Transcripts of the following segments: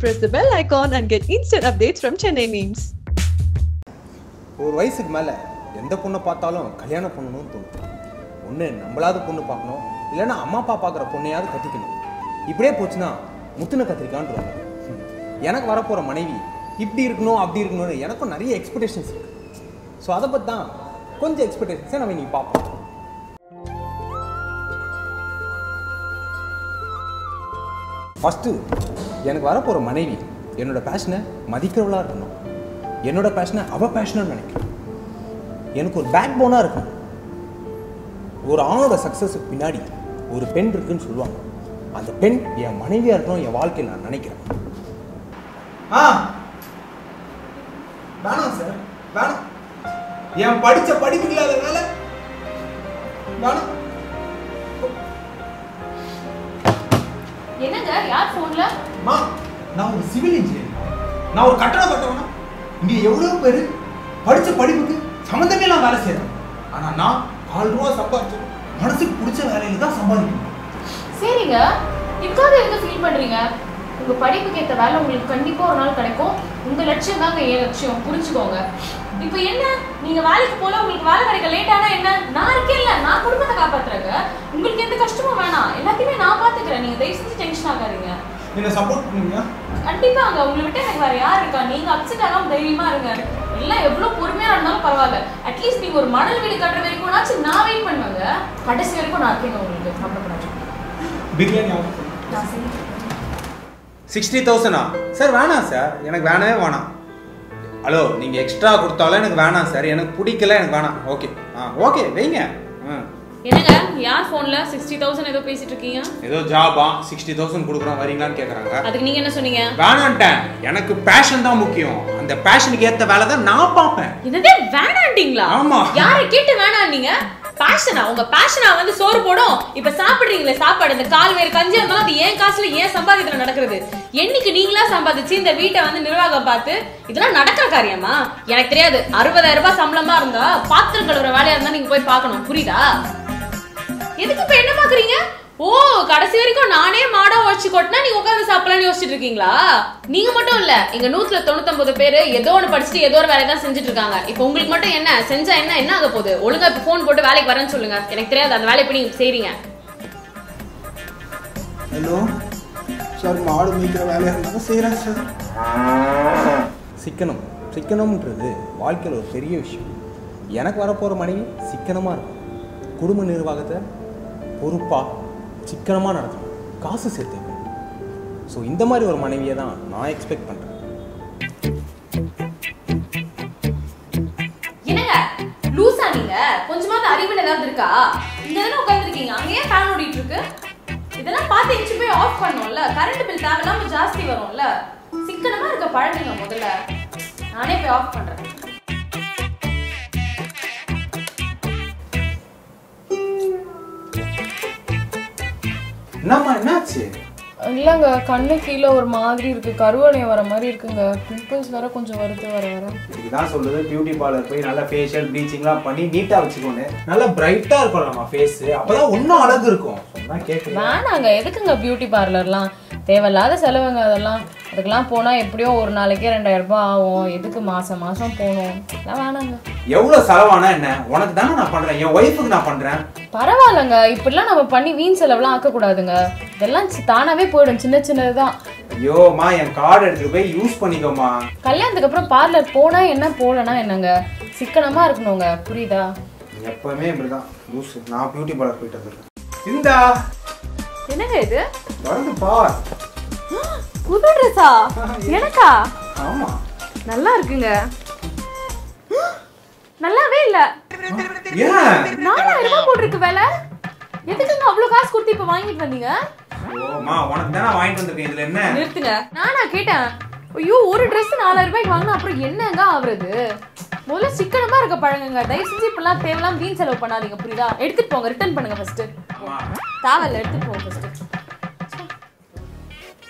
Press the bell icon and get instant updates from Chennai Memes. ஒரு வயசுக்கு மேலே எந்த பொண்ணை பார்த்தாலும் கல்யாணம் பண்ணணும்னு தோணும் ஒன்று நம்மளாவது பொண்ணு பார்க்கணும் இல்லைன்னா அம்மா அப்பா பார்க்குற பொண்ணையாவது கட்டிக்கணும் இப்படியே போச்சுன்னா முத்துன கத்திரிக்கான்றாங்க எனக்கு வரப்போகிற மனைவி இப்படி இருக்கணும் அப்படி இருக்கணும்னு எனக்கும் நிறைய எக்ஸ்பெக்டேஷன்ஸ் இருக்கு ஸோ அதை பற்றி தான் கொஞ்சம் எக்ஸ்பெக்டேஷன்ஸை நம்ம இன்னைக்கு பார்ப்போம் ஃபஸ்ட்டு எனக்கு வரப்போகிற மனைவி என்னோட பேஷனை மதிக்கிறவளாக இருக்கணும் என்னோட பேஷனை அவள் பேஷனாக நினைக்கணும் எனக்கு ஒரு பேக் போனாக இருக்கணும் ஒரு ஆணோட சக்ஸஸுக்கு பின்னாடி ஒரு பெண் இருக்குன்னு சொல்லுவாங்க அந்த பெண் என் மனைவியாக இருக்கணும் என் வாழ்க்கையில் நான் நினைக்கிறேன் ஆ வேணாம் சார் வேணாம் என் படித்த படிப்பு இல்லாத வேலை வேணாம் என்னங்க யார் போன்ல மா நான் ஒரு சிவில் இன்ஜினியர் நான் ஒரு கட்டடம் கட்டவனா இங்க எவ்வளவு பேர் படிச்ச படிப்புக்கு சம்மந்தமே நான் வேலை செய்யறேன் ஆனா நான் நாலு ரூபா சம்பாதிச்சு மனசுக்கு பிடிச்ச வேலையில தான் சம்பாதிக்கணும் சரிங்க இதுக்காக எதுக்கு ஃபீல் பண்றீங்க உங்க படிப்புக்கு ஏத்த வேலை உங்களுக்கு கண்டிப்பா ஒரு நாள் கிடைக்கும் உங்க லட்சியம் தாங்க என் லட்சியம் புரிஞ்சுக்கோங்க இப்போ என்ன நீங்க வேலைக்கு போல உங்களுக்கு வேலை கிடைக்க லேட் ஆனா என்ன நான் இருக்கேன்ல நான் குடும்பத்தை காப்பாத்துறேங்க உங்களுக்கு எந்த கஷ்டமும் வேணாம் எல்லாத்தையுமே நான் பாத்துக்கிறேன் நீங்க தயவு செஞ்சு டென்ஷன் ஆகாதீங்க என்ன சப்போர்ட் பண்ணுவீங்க கண்டிப்பாங்க உங்களை விட்டு எனக்கு வேற யார் இருக்கா நீங்க அப்செட் ஆகாம தைரியமா இருங்க எல்லாம் எவ்வளவு பொறுமையா இருந்தாலும் பரவாயில்ல அட்லீஸ்ட் நீங்க ஒரு மணல் வீடு கட்டுற வரைக்கும் நான் வெயிட் பண்ணுவாங்க கடைசி வரைக்கும் நான் இருக்கேங்க உங்களுக்கு கவலைப்படாதீங்க பிரியாணி நான் செஞ்சு சிக்ஸ்டி தௌசண்டா சார் வேணாம் சார் எனக்கு வேணவே வேணாம் ஹலோ நீங்கள் எக்ஸ்ட்ரா கொடுத்தாலும் எனக்கு வேணாம் சார் எனக்கு பிடிக்கல எனக்கு வேணாம் ஓகே ஆ ஓகே வைங்க ஆ என்னங்க யார் போன்ல சிக்ஸ்டி தௌசண்ட் ஏதோ பேசிட்டு இருக்கீங்க ஏதோ ஜாபா சிக்ஸ்டி தௌசண்ட் கொடுக்குறோம் வரீங்களான்னு கேட்குறாங்க அதுக்கு நீங்க என்ன சொன்னீங்க வேணான்ட்டேன் எனக்கு பேஷன் தான் முக்கியம் அந்த பேஷனுக்கு ஏற்ற வேலை தான் நான் பார்ப்பேன் என்னதே வேணாண்டீங்களா ஆமா. யாரை கேட்டு வேணாண்டீங்க பேஷனா உங்க பேஷனா வந்து சோறு போடும் இப்ப சாப்பிடுறீங்களே சாப்பாடு இந்த கால் வேறு கஞ்சி இருந்தாலும் அது ஏன் காசுல ஏன் சம்பாதிக்கிற நடக்கிறது என்னைக்கு நீங்களா சம்பாதிச்சு இந்த வீட்டை வந்து நிர்வாகம் பார்த்து இதெல்லாம் நடக்கிற காரியமா எனக்கு தெரியாது அறுபதாயிரம் ரூபாய் சம்பளமா இருந்தா பாத்திரம் கழுவுற வேலையா இருந்தா நீங்க போய் பார்க்கணும் புரியுதா எதுக்கு இப்ப என்ன பாக்குறீங்க ஓ கடைசி வரைக்கும் நானே மாடா வச்சு கொட்டினா நீங்க உட்காந்து சாப்பிடலாம்னு யோசிச்சுட்டு இருக்கீங்களா நீங்க மட்டும் இல்ல எங்க நூத்துல தொண்ணூத்தொன்பது பேரு ஏதோ ஒண்ணு படிச்சுட்டு ஏதோ ஒரு வேலையை தான் செஞ்சுட்டு இருக்காங்க இப்போ உங்களுக்கு மட்டும் என்ன செஞ்சா என்ன என்ன ஆக போகுது ஒழுங்கா இப்ப போன் போட்டு வேலைக்கு வரேன்னு சொல்லுங்க எனக்கு தெரியாது அந்த வேலையை இப்ப நீங்க செய்றீங்க ஹலோ சார் மாடு மேய்க்கிற வேலையாக இருந்தாலும் செய்கிறேன் சார் சிக்கனம் சிக்கனம்ன்றது வாழ்க்கையில் ஒரு பெரிய விஷயம் எனக்கு வரப்போகிற மனைவி சிக்கனமாக இருக்கும் குடும்ப நிர்வாகத்தை பொறுப்பாக சிக்கனமாக நடத்தணும் காசு சேர்த்து வைக்கணும் ஸோ இந்த மாதிரி ஒரு மனைவியை தான் நான் எக்ஸ்பெக்ட் பண்ணுறேன் என்னங்க லூசா நீங்க கொஞ்சமாவது அறிவுல ஏதாவது இருக்கா இங்க தானே உட்காந்துருக்கீங்க அங்க ஏன் ஃபேன் ஓடிட்டு இருக்கு இதெல்லாம் பார்த்து எச்சு போய் ஆஃப் பண்ணோம்ல கரண்ட் பில் தேவையில்லாம ஜாஸ்தி வரும்ல சிக்கனமா இருக்க பழகுங்க முதல்ல நானே போய் ஆஃப் பண்றேன் என்னம்மா என்னாச்சு இல்லைங்க கண்ணு கீழே ஒரு மாதிரி இருக்கு கருவளையம் வர மாதிரி இருக்குங்க பிம்பிள்ஸ் வேற கொஞ்சம் வருது வர வர இதுக்கு தான் சொல்லுது பியூட்டி பார்லர் போய் நல்லா ஃபேஷியல் ப்ளீச்சிங்லாம் பண்ணி நீட்டாக வச்சுக்கோங்க நல்லா பிரைட்டாக இருக்கும் நம்ம ஃபேஸ் அப்பதான் இன்னும் அழகு இருக்கும் சொன்னா கேட்குறேன் வேணாங்க எதுக்குங்க பியூட்டி பார்லர்லாம் தேவையில்லாத செலவுங்க அதெல்லாம் அதுக்கெல்லாம் போனால் எப்படியோ ஒரு நாளைக்கே ரெண்டாயிரம் ரூபாய் ஆகும் எதுக்கு மாதம் மாதம் போகணும் அதெல்லாம் வேணாங்க எவ்வளோ செலவானா என்ன உனக்கு தானே நான் பண்ணுறேன் என் ஒய்ஃபுக்கு நான் பண்ணுறேன் பரவாயில்லைங்க இப்படிலாம் நம்ம பண்ணி வீண் செலவுலாம் ஆக்கக்கூடாதுங்க இதெல்லாம் சி- தானாவே போயிடும் சின்ன சின்னது தான் ஐயோம்மா என் கார்டு எடுத்துட்டு போய் யூஸ் பண்ணிக்கோமா கல்யாணத்துக்கு அப்புறம் பார்லர் போனால் என்ன போகலன்னா என்னங்க சிக்கனமாக இருக்கணுங்க புரியுதா எப்பவுமே இப்படிதான் லூசு நான் பியூட்டி பார்லர் போயிட்டு வந்திருக்கேன் இந்தா என்னங்க இது வந்து பார் புது ட்ரெஸ்ஸா எனக்கா ஆமா நல்லா இருக்குங்க நல்லாவே இல்ல ஏன் நாலாயிரம் ரூபாய் போட்டிருக்கு வேலை எதுக்குங்க அவ்வளவு காசு கொடுத்து இப்ப வாங்கிட்டு வந்தீங்க ஓமா உனக்கு தானே வாங்கிட்டு வந்திருக்கேன் இதுல என்ன நிறுத்துங்க நானா கேட்டேன் ஐயோ ஒரு Dress நாலாயிரம் ரூபாய்க்கு வாங்கினா அப்புறம் என்னங்க ஆகுறது முதல்ல சிக்கனமா இருக்க பழகுங்க தயவு செஞ்சு இப்பெல்லாம் தேவையில்லாம் வீண் செலவு பண்ணாதீங்க புரியுதா எடுத்துட்டு போங்க ரிட்டர்ன் பண்ணுங்க ஃபர்ஸ்ட் ஆமா. தேவையில்ல எடுத்துட்டு போங்க ஃபர்ஸ்ட்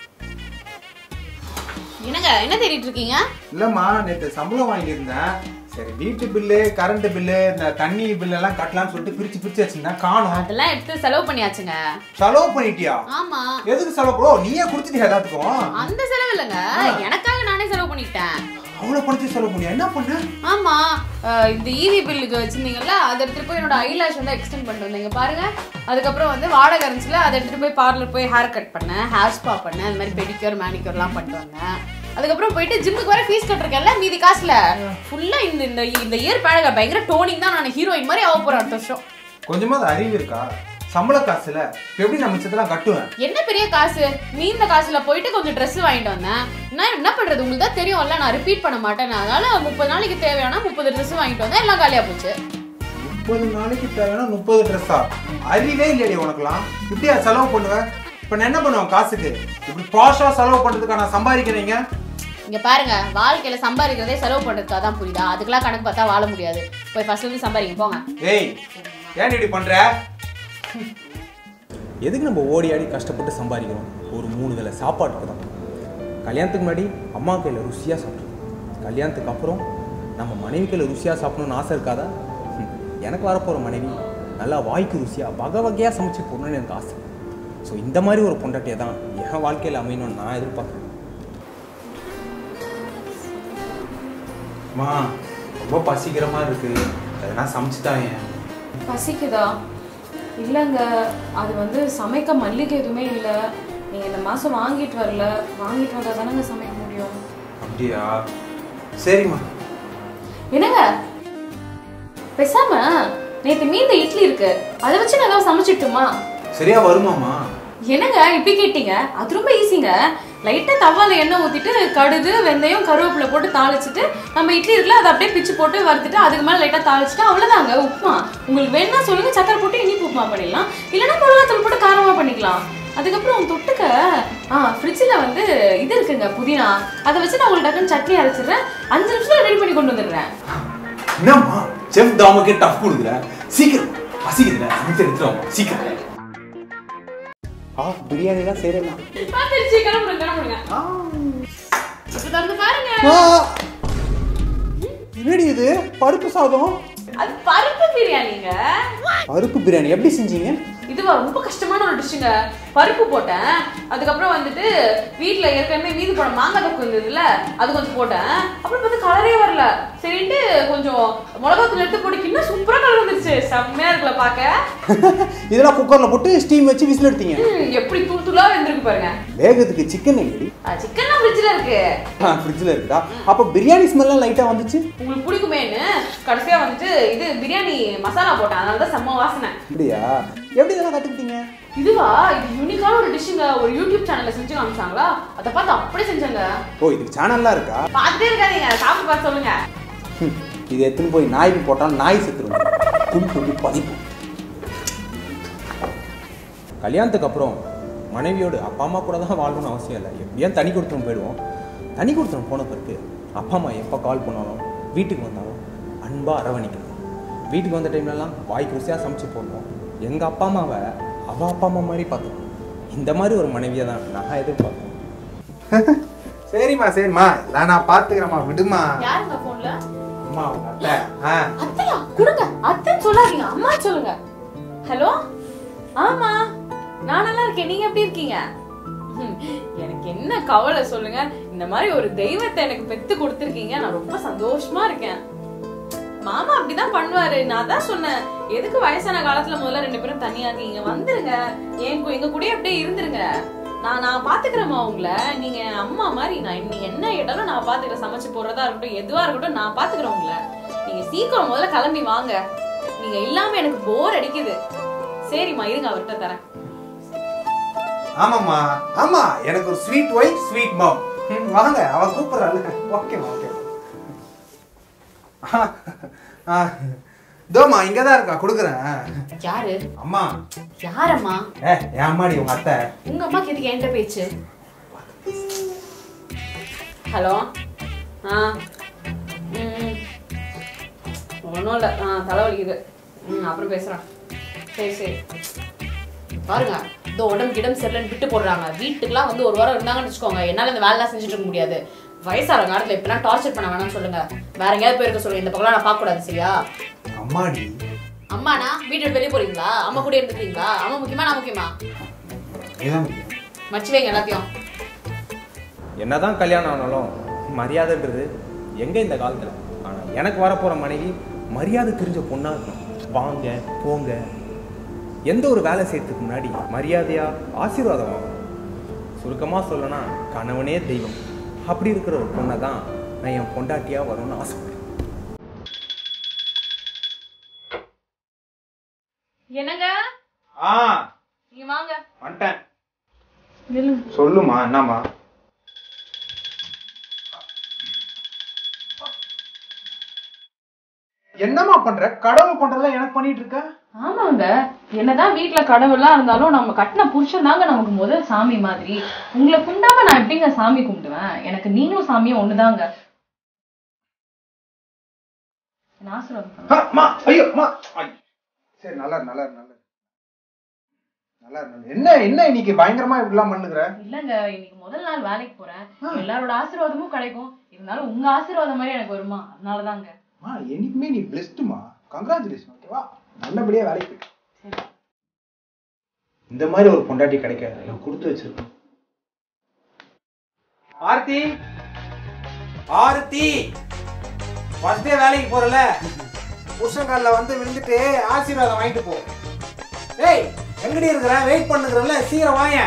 என்னங்க என்ன தேடிட்டு இருக்கீங்க இல்லம்மா நேற்று சம்பளம் வாங்கியிருந்தேன் சரி வீட்டு பில்லு கரண்ட் பில்லு இந்த தண்ணி பில்லு எல்லாம் கட்டலாம்னு சொல்லிட்டு பிரிச்சு பிரிச்சு வச்சிருந்தேன் காணும் அதெல்லாம் எடுத்து செலவு பண்ணியாச்சுங்க செலவு பண்ணிட்டியா ஆமா எதுக்கு செலவு ப்ரோ நீயே கொடுத்துட்டியா எல்லாத்துக்கும் அந்த செலவு இல்லைங்க எனக்காக நானே செலவு பண்ணிக்கிட்டேன் அவ்வளவு பணத்தை செலவு பண்ணியா என்ன பண்ண ஆமா அஹ் இந்த ஈவி பில்லுக்கு வச்சிருந்தீங்கல்ல அதை எடுத்துட்டு போய் என்னோட ஐலாஷ் வந்து எக்ஸ்டெண்ட் பண்ணிட்டு வந்தீங்க பாருங்க அதுக்கப்புறம் வந்து வாடகை இருந்துச்சுல அதை எடுத்துட்டு போய் பார்லர் போய் ஹேர் கட் பண்ணேன் ஹேர் ஸ்பா பண்ணேன் அது மாதிரி பெடிக்யூர் மேனிக்யூர்லாம் பண்ணிட்டு வந்தேன் அதுக்கப்புறம் போயிட்டு ஜிம்முக்கு வர ஃபீஸ் கட்டிருக்கேன்ல மீதி காசுல ஃபுல்லா இந்த இந்த இந்த இயர் பழக பயங்கர டோனிங் தான் நான் ஹீரோயின் மாதிரி ஆக போறேன் அடுத்த வருஷம் கொஞ்சமாவது அறிவு இருக்கா சம்பள காசுல இப்ப எப்படி நான் மிச்சத்தெல்லாம் கட்டுவேன் என்ன பெரிய காசு மீந்த காசுல போயிட்டு கொஞ்சம் Dress வாங்கிட்டு வந்தேன் நான் என்ன பண்றது உங்களுக்கு தான் தெரியும்ல நான் ரிப்பீட் பண்ண மாட்டேன் அதனால முப்பது நாளைக்கு தேவையான முப்பது Dress வாங்கிட்டு வந்தேன் எல்லாம் காலியா போச்சு முப்பது நாளைக்கு தேவையான முப்பது ட்ரெஸ்ஸா அறிவே இல்லையடி உனக்குலாம் இப்படியா செலவு பண்ணுவேன் இப்ப நான் என்ன பண்ணுவேன் காசுக்கு இப்படி பாஷா செலவு பண்றதுக்கா நான் சம்பாதிக்கிறீங்க இங்க பாருங்க வாழ்க்கையில சம்பாதிக்கிறதே செலவு பண்றதுக்காக தான் புரியுதா அதுக்கெல்லாம் கணக்கு பார்த்தா வாழ முடியாது போய் ஃபர்ஸ்ட்ல இருந்து சம்பாதிங்க போங்க ஏய் ஏன் இப்படி பண்ற எதுக்கு நம்ம ஓடி ஆடி கஷ்டப்பட்டு சம்பாதிக்கிறோம் ஒரு மூணு வேளை சாப்பாட்டுக்கு தான் கல்யாணத்துக்கு முன்னாடி அம்மா கையில் ருசியாக சாப்பிட்ருக்கோம் கல்யாணத்துக்கு அப்புறம் நம்ம மனைவி கையில் ருசியாக சாப்பிடணும்னு ஆசை இருக்காதா ஹம், எனக்கு வரப்போகிற மனைவி நல்லா வாய்க்கு ருசியாக வகை வகையாக சமைச்சு போடணும்னு எனக்கு ஆசை ஸோ இந்த மாதிரி ஒரு பொண்டாட்டியை தான் என் வாழ்க்கையில் அமையணும்னு நான் எதிர்பார்க்குறேன் அம்மா ரொம்ப பசிக்கிற மாதிரி இருக்கு எதனா சமைச்சுட்டாங்க பசிக்குதா இல்லைங்க அது வந்து சமைக்க மல்லிகை எதுவுமே இல்லை நீங்கள் இந்த மாதம் வாங்கிட்டு வரல வாங்கிட்டு வந்தால் தானேங்க சமைக்க முடியும் அப்படியா சரிம்மா என்னங்க பேசாம நேற்று மீந்த இட்லி இருக்கு அதை வச்சு நாங்கள் சமைச்சிட்டுமா சரியா வருமாம்மா என்னங்க இப்படி கேட்டீங்க அது ரொம்ப ஈஸிங்க லைட்டாக தவால எண்ணெய் ஊற்றிட்டு கடுகு வெந்தயம் கருவேப்பிலை போட்டு தாளிச்சிட்டு நம்ம இட்லி இருக்குல்ல அதை அப்படியே பிச்சு போட்டு வறுத்துட்டு அதுக்கு மேலே லைட்டாக தாளிச்சிட்டு அவ்வளோதாங்க உப்புமா உங்களுக்கு வேணா சொல்லுங்க சக்கரை போட்டு இனிப்பு உப்புமா பண்ணிடலாம் இல்லைன்னா மிளகாத்தூள் போட்டு காரமாக பண்ணிக்கலாம் அதுக்கப்புறம் தொட்டுக்க ஆ ஃப்ரிட்ஜில் வந்து இது இருக்குங்க புதினா அதை வச்சு நான் உங்களுக்கு டக்குன்னு சட்னி அரைச்சிடுறேன் அஞ்சு நிமிஷத்துல ரெடி பண்ணி கொண்டு வந்துடுறேன் என்னம்மா செஃப் தாமுக்கே டஃப் கொடுக்குற சீக்கிரம் பசிக்குதுல சமைச்சு எடுத்துட்டு வாம்மா, சீக்கிரம் ஆ பிரியாணி தான் செய்யலாம் பாத்துருச்சு கிளம்புங்க கிளம்புங்க இப்ப திறந்து பாருங்க என்னடி இது பருப்பு சாதம் அது பருப்பு பிரியாணிங்க பருப்பு பிரியாணி எப்படி செஞ்சீங்க இதுவா ரொம்ப கஷ்டமான ஒரு டிஷ்ஷுங்க பருப்பு போட்டேன் அதுக்கப்புறம் வந்துட்டு வீட்ல ஏற்கனவே மீதி போன மாங்காய் தொக்கு இருந்ததுல அது கொஞ்சம் போட்டேன் அப்புறம் பார்த்து கலரே வரல சரின்ட்டு கொஞ்சம் மிளகாத்தூள் எடுத்து போட்டு இன்னும் சூப்பரா கலர் வந்துருச்சு செம்மையா இருக்குல்ல பாக்க இதெல்லாம் குக்கர்ல போட்டு ஸ்டீம் வச்சு விசில் எடுத்தீங்க ம், எப்படி தூள் தூளா வெந்திருக்கு பாருங்க வேகத்துக்கு சிக்கன் எங்கடி சிக்கன்லாம் ஃப்ரிட்ஜ்ல இருக்கு ஃப்ரிட்ஜில் இருக்குதா அப்போ பிரியாணி ஸ்மெல்லாம் லைட்டாக வந்துச்சு உங்களுக்கு பிடிக்குமேன்னு கடைசியா வந்துட்டு இது பிரியாணி மசாலா போட்டேன் அதனால தான் செம்ம வாசனை அப்படியா எப்படி இதெல்லாம் கற்றுக்கிட்டீங்க இதுவா இது யூனிக்கான ஒரு டிஷ்ஷுங்க ஒரு யூடியூப் சேனல்ல செஞ்சு காமிச்சாங்களா அதை பார்த்து அப்படியே செஞ்சாங்க ஓ இதுக்கு சேனல்லாம் இருக்கா பார்த்துட்டே இருக்காதீங்க சாப்பிட்டு பார்த்து சொல்லுங்க ஹம், இது எடுத்துன்னு போய் நாய்க்கு போட்டால் நாய் செத்துருவோம் துணி துணி பதிப்பு கல்யாணத்துக்கு அப்புறம் மனைவியோடு அப்பா அம்மா கூட தான் வாழணும்னு அவசியம் இல்லை எப்படியும் தனி கொடுத்துரும் போயிடுவோம் தனி கொடுத்துரும் போன பிறகு அப்பா அம்மா எப்போ கால் பண்ணாலும் வீட்டுக்கு வந்தாலும் அன்பாக அரவணைக்கணும் வீட்டுக்கு வந்த டைம்லலாம் வாய்க்கு ருசியாக சமைச்சு போடுவோம் எங்கள் அப்பா அம்மாவை அவள் அப்பா அம்மா மாதிரி பார்த்துக்கணும் இந்த மாதிரி ஒரு மனைவியை தான் நான் எதிர்பார்ப்பேன் சரிம்மா சரிம்மா நான் நான் பார்த்துக்கிறேம்மா விடுமா யாருங்க போன்ல அம்மா உங்க அத்தை ஆ அத்தையா கொடுங்க அத்தைன்னு சொல்லாதீங்க அம்மா சொல்லுங்க ஹலோ ஆமா நான் நல்லா இருக்கேன் நீங்க எப்படி இருக்கீங்க ஹம், எனக்கு என்ன கவலை சொல்லுங்க இந்த மாதிரி ஒரு தெய்வத்தை எனக்கு பெத்து கொடுத்துருக்கீங்க நான் ரொம்ப சந்தோஷமா இருக்கேன் மாமா அப்படிதான் பண்ணுவாரு நான் தான் சொன்னேன் எதுக்கு வயசான காலத்துல முதல்ல ரெண்டு பேரும் தனியா இருக்கீங்க வந்துருங்க என் கூ- எங்க கூடயே அப்படியே இருந்துருங்க நான் நான் பாத்துக்கிறேம்மா உங்களை நீங்க அம்மா மாதிரி நான் நீங்க என்ன கேட்டாலும் நான் பாத்துக்கிறேன் சமைச்சு போடுறதா இருக்கட்டும் எதுவா இருக்கட்டும் நான் பாத்துக்கிறேன் உங்களை நீங்க சீக்கிரம் முதல்ல கிளம்பி வாங்க நீங்க இல்லாம எனக்கு போர் அடிக்குது சரிம்மா இருங்க அவர்கிட்ட தரேன் ஆமாம்மா ஆமா எனக்கு ஒரு ஸ்வீட் ஒய்ஃப் ஸ்வீட் மாம் வாங்க அவ கூப்பிடுறாள் ஓகேம்மா ஓகே தோமா இங்க தான் இருக்கா கொடுக்குறேன் யாரு அம்மா யாரம்மா ஏ என் அம்மாடி உங்க அத்தை உங்க அம்மாக்கு எதுக்கு என்கிட்ட பேச்சு ஹலோ ஆ ம் ஒன்றும் இல்லை ஆ தலைவலிக்குது ம் அப்புறம் பேசுகிறேன் சரி சரி பாருங்க இந்த உடம்பு கிடம் சரியில்லைன்னு விட்டு போடுறாங்க வீட்டுக்குலாம் வந்து ஒரு வாரம் இருந்தாங்கன்னு வச்சுக்கோங்க என்னால் இந்த வேலைலாம் செஞ்சுட்டு இருக்க முடியாது வயசான காலத்துல இப்பெல்லாம் டார்ச்சர் பண்ண வேணாம்னு சொல்லுங்க வேற எங்கேயாவது போயிருக்க சொல்லுங்க இந்த பக்கம் நான் பார்க்க கூடாது சரியா அம்மாடி அம்மானா வீட்டை விட்டு வெளியே போறீங்களா அம்மா கூட இருந்துக்கிறீங்களா அம்மா முக்கியமா நான் முக்கியமா இதுதான் முக்கியம் மச்சி வைங்க எல்லாத்தையும் என்னதான் கல்யாணம் ஆனாலும் மரியாதைன்றது எங்க இந்த காலத்துல ஆனா எனக்கு வரப்போற மனைவி மரியாதை தெரிஞ்ச பொண்ணா இருக்கணும் வாங்க போங்க எந்த ஒரு வேலை செய்யறதுக்கு முன்னாடி மரியாதையா ஆசீர்வாதம் வாங்கணும் சுருக்கமா சொல்லணும்னா கணவனே தெய்வம் அப்படி இருக்கிற ஒரு பொண்ணை தான் நான் என் பொண்டாட்டியா வரும்னு ஆசைப்படுறேன் என்னங்க ஆ நீங்க வாங்க வந்துட்டேன் சொல்லுமா என்னம்மா என்னம்மா பண்ற கடவுள் பண்றதெல்லாம் எனக்கு பண்ணிட்டு இருக்க ஆமாங்க என்னதான் வீட்ல கடவுள்லாம் இருந்தாலும் நம்ம கட்டின புருஷன் தாங்க நமக்கு முதல் சாமி மாதிரி உங்களை கும்பிடாம நான் எப்படிங்க சாமி கும்பிடுவேன் எனக்கு நீங்களும் சாமியும் ஒண்ணுதாங்க நான் ஆசீர்வாதம் ஆ, அம்மா, ஐயோ அம்மா ஐ. சரி நல்லா இரு, நல்லா இரு, நல்லா இரு. நல்லா இரு, நல்லா இரு. என்ன என்ன இன்னைக்கு பயங்கரமா இப்படிலாம் பண்ணுகிற இல்லங்க இன்னைக்கு முதல் நாள் வேலைக்கு போறேன் எல்லாரோட ஆசீர்வாதமும் கிடைக்கும் இருந்தாலும் உங்க ஆசீர்வாதம் மாதிரி எனக்கு வருமா அதனாலதாங்க அம்மா என்னைக்குமே நீ பிளெஸ்டுமா கங்க்ராச்சுலேஷன் ஓகேவா நல்லபடியா வேலைக்கு போயிட்டு சரி இந்த மாதிரி ஒரு பொண்டாட்டி கிடைக்க நான் கொடுத்து வச்சிருக்கேன் ஆர்த்தி ஆர்த்தி ஃபர்ஸ்ட் டே வேலைக்கு போறல புருஷங்கால வந்து விழுந்துட்டு ஆசீர்வாதம் வாங்கிட்டு போ டேய் எங்கடி இருக்கிற வெயிட் பண்ணுகிறல்ல சீக்கிரம் வாயேன்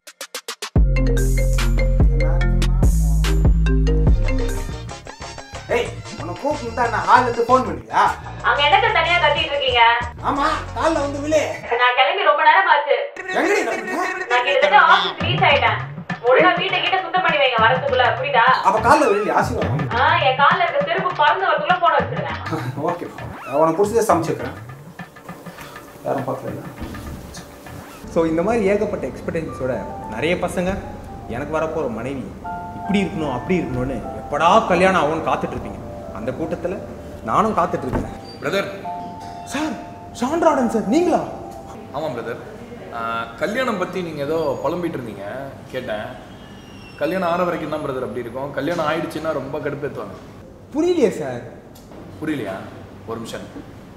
ஏய் உன்னை கூப்பிட்டு நான் ஹால்ல இருந்து ஃபோன் பண்ணியா அங்க என்னத்த தனியா கத்திட்டு இருக்கீங்க ஆமா கால்ல வந்து விழு நான் கிளம்பி ரொம்ப நேரம் ஆச்சு எங்கடி இருக்கிற? நான் கிட்டத்தட்ட ஆபீஸ் ரீச் ஆயிட்டேன் ஒழுங்கா வீட்டை கிட்ட சுத்தம் பண்ணி வைங்க வரதுக்குள்ள புரியுதா அப்ப கால்ல விழு ஆசீர்வாதம் ஆ என் கால்ல இருக்க செருப்பு பறந்து வரதுக்குள்ள போட வச்சிருவேன் ஓகே அவனை பிடிச்சதை சமைச்சுக்கிறேன் யாரும் பார்க்கல ஸோ இந்த மாதிரி ஏகப்பட்ட எக்ஸ்பெக்டேஷன்ஸோட நிறைய பசங்க எனக்கு வரப்போகிற மனைவி இப்படி இருக்கணும் அப்படி இருக்கணும்னு எப்படா கல்யாணம் ஆகும்னு காத்துட்டு இருப்பீங்க அந்த கூட்டத்தில் நானும் காத்துட்டு இருக்கேன் பிரதர் சார் ஷான்ராடன் சார் நீங்களா ஆமாம் பிரதர் கல்யாணம் பற்றி நீங்கள் ஏதோ புலம்பிட்டு இருந்தீங்க கேட்டேன் கல்யாணம் ஆன வரைக்கும் தான் பிரதர் அப்படி இருக்கும் கல்யாணம் ஆயிடுச்சுன்னா ரொம்ப கடுப்பேற்றுவாங்க புரியலையே சார் புரியலையா ஒரு நிமிஷம்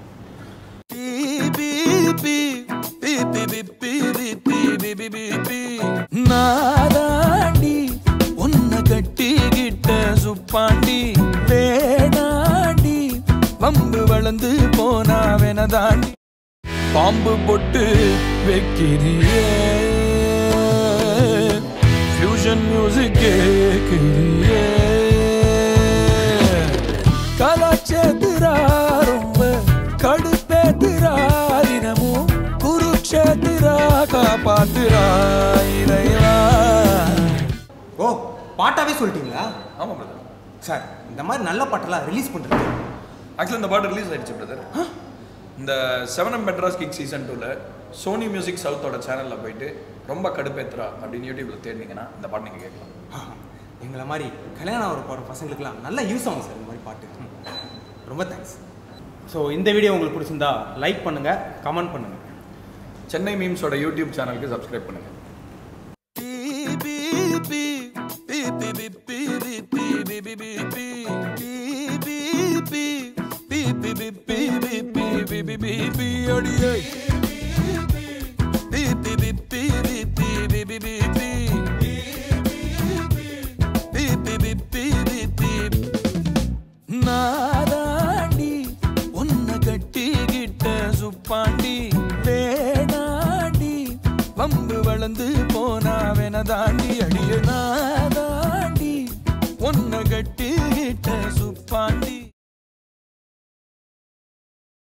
நாதாண்டி உன்னை கட்டிக்கிட்ட சுப்பாண்டி வேணாண்டி வம்பு வளர்ந்து போனா வெனதாண்டி பாம்பு பொட்டு வைக்கிறியே ஃபியூஷன் மியூசிக் கேட்கிறியே கலாச்சேத்திரா ரொம்ப கடுப்பேத்திரா தினமும் குருக்ஷேத்திரா காப்பாத்துரா இறைவா ஓ பாட்டாவே சொல்லிட்டீங்களா ஆமாம் பிரதர் சார் இந்த மாதிரி நல்ல பாட்டெல்லாம் ரிலீஸ் பண்ணுறது ஆக்சுவலி இந்த பாட்டு ரிலீஸ் ஆயிடுச்சு பிரதர் இந்த seven M Madras kick season டூவில் சோனி மியூசிக் சவுத்தோட சேனலில் போயிட்டு ரொம்ப கடுப்பேத்துறா அப்படின்னு யூடியூப்பில் தேடினீங்கன்னா இந்த பாட்டு நீங்கள் கேட்கலாம் எங்களை மாதிரி கல்யாணம் ஆகிற போகிற பசங்களுக்குலாம் நல்லா யூஸ் ஆகும் சார் இந்த மாதிரி பாட்டு ம். ரொம்ப தேங்க்ஸ் ஸோ இந்த வீடியோ உங்களுக்கு பிடிச்சிருந்தா லைக் பண்ணுங்கள் கமெண்ட் பண்ணுங்கள் சென்னை மீம்ஸோட யூடியூப் சேனலுக்கு சப்ஸ்கிரைப் பண்ணுங்கள் நாதாண்டி உன்னை கட்டிக்கிட்ட சுப்பாண்டி வேணாண்டி வம்பு வளர்ந்து போனா வெனதாண்டி அடிய நான்